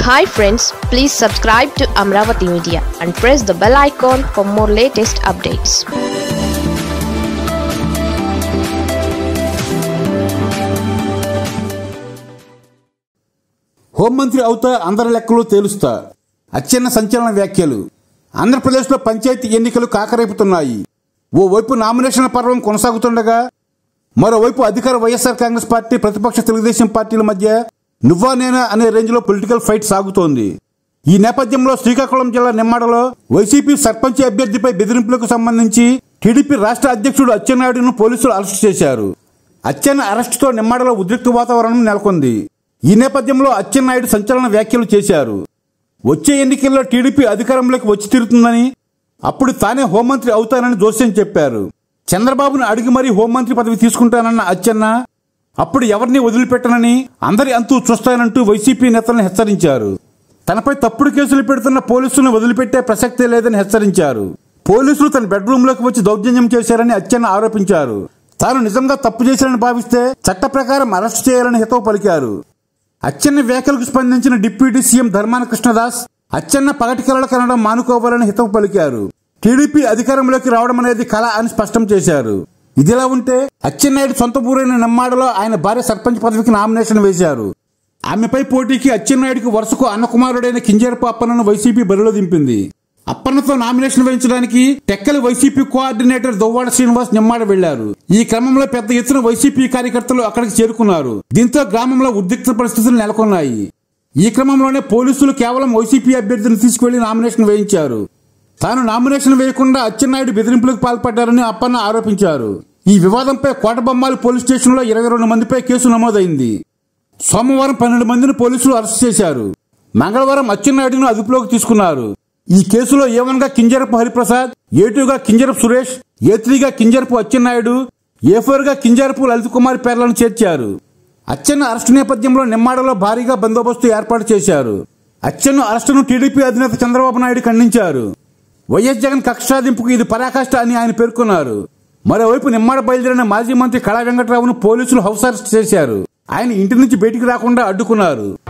hi friends please subscribe to Amaravati media and press the bell icon for more latest updates హోంమంత్రి అవుతా అందరి లెక్కలు తేలుస్తా అత్యన్న సంచలన వ్యాఖ్యలు ఆంధ్రప్రదేశ్లో పంచాయతీ ఎన్నికలు కాకరేపుతున్నాయి ఓవైపు నామినేషన్ల పర్వం కొనసాగుతుండగా మరోవైపు అధికార వైఎస్ఆర్ కాంగ్రెస్ పార్టీ ప్రతిపక్ష తెలుగుదేశం పార్టీల మధ్య నువ్వా నేనా అనే రేంజ్లో పొలిటికల్ ఫైట్ సాగుతోంది ఈ నేపథ్యంలో శ్రీకాకుళం జిల్లా నిమ్మాడలో వైసీపీ సర్పంచ్ అభ్యర్థిపై బెదిరింపులకు సంబంధించి టీడీపీ రాష్ట్ర అధ్యక్షుడు అచ్చెన్నాయుడును పోలీసులు అరెస్టు చేశారు అచ్చెన్న అరెస్టుతో నిమ్మాడలో ఉద్రిక్త వాతావరణం నెలకొంది ఈ నేపథ్యంలో అచ్చెన్నాయుడు సంచలన వ్యాఖ్యలు చేశారు వచ్చే ఎన్నికల్లో టీడీపీ అధికారంలోకి వచ్చి తీరుతుందని అప్పుడు తానే హోంమంత్రి అవుతానని జోస్యం చెప్పారు చంద్రబాబును అడిగి మరీ హోంమంత్రి పదవి తీసుకుంటానన్న అచ్చెన్న అప్పుడు ఎవరిని వదిలిపెట్టనని అందరి అంతూ చూస్తానంటూ వైసీపీ నేతలను హెచ్చరించారు తనపై తప్పుడు కేసులు పెడుతున్న పోలీసులను వదిలిపెట్టే ప్రసక్తే లేదని హెచ్చరించారు పోలీసులు తన బెడ్రూమ్లోకి వచ్చి దౌర్జన్యం చేశారని అచ్చెన్న ఆరోపించారు తాను నిజంగా తప్పు చేశారని భావిస్తే చట్ట ప్రకారం అరెస్ట్ చేయాలని హితవు పలికారు అచ్చెన్న వ్యాఖ్యలకు స్పందించిన డిప్యూటీ సీఎం ధర్మాన కృష్ణదాస్ అచ్చెన్న పగటి కలలు కనడం మానుకోవాలని హితవు పలికారు టీడీపీ అధికారంలోకి రావడం అనేది కళ అని స్పష్టం చేశారు ఇదిలా ఉంటే అచ్చెన్నాయుడు సొంత ఊరైన నెమ్మాడలో ఆయన భార్య సర్పంచ్ పదవికి నామినేషన్ వేశారు ఆమెపై పోటీకి అచ్చెన్నాయుడికి వరుసకు అన్నకుమారుడైన కింజరపు అప్పన్నను వైసీపీ బరిలో దింపింది అప్పన్నతో నామినేషన్ వేయించడానికి టెక్కలి వైసీపీ కోఆర్డినేటర్ దువ్వాడ శ్రీనివాస్ నిమ్మాడ వెళ్లారు ఈ క్రమంలో పెద్ద ఎత్తున వైసీపీ కార్యకర్తలు అక్కడికి చేరుకున్నారు దీంతో గ్రామంలో ఉద్రిక్త పరిస్థితులు నెలకొన్నాయి ఈ క్రమంలోనే పోలీసులు కేవలం వైసీపీ అభ్యర్థిని తీసుకువెళ్లి నామినేషన్ వేయించారు తాను నామినేషన్ వేయకుండా అచ్చెన్నాయుడు బెదిరింపులకు పాల్పడ్డారని అప్పన్న ఆరోపించారు ఈ వివాదంపై కోటబొమ్మాలి పోలీస్ స్టేషన్లో ఇరవై రెండు మందిపై కేసు నమోదైంది సోమవారం పన్నెండు మందిని పోలీసులు అరెస్ట్ చేశారు మంగళవారం అచ్చెన్నాయుడును అదుపులోకి తీసుకున్నారు ఈ కేసులో ఏవన్గా కింజరపు హరిప్రసాద్ ఏటూగా కింజరపు సురేష్ ఏ త్రీగా కింజరపు అచ్చెన్నాయుడు ఏ ఫోర్ గా కింజరపు లలిత్ కుమార్ పేర్లను చేర్చారు అచ్చెన్న అరెస్టు నేపథ్యంలో నిమ్మాడలో భారీగా బందోబస్తు ఏర్పాటు చేశారు అచ్చెన్ను అరెస్టును టీడీపీ అధినేత చంద్రబాబు నాయుడు ఖండించారు వైఎస్ జగన్ కక్షాదింపుకు ఇది పరాకాష్ట అని ఆయన పేర్కొన్నారు మరోవైపు నిమ్మాడ బయలుదేరిన మాజీ మంత్రి కళా వెంకట్రావును పోలీసులు హౌస్ అరెస్ట్ చేశారు ఆయన ఇంటి నుంచి బయటికి రాకుండా అడ్డుకున్నారు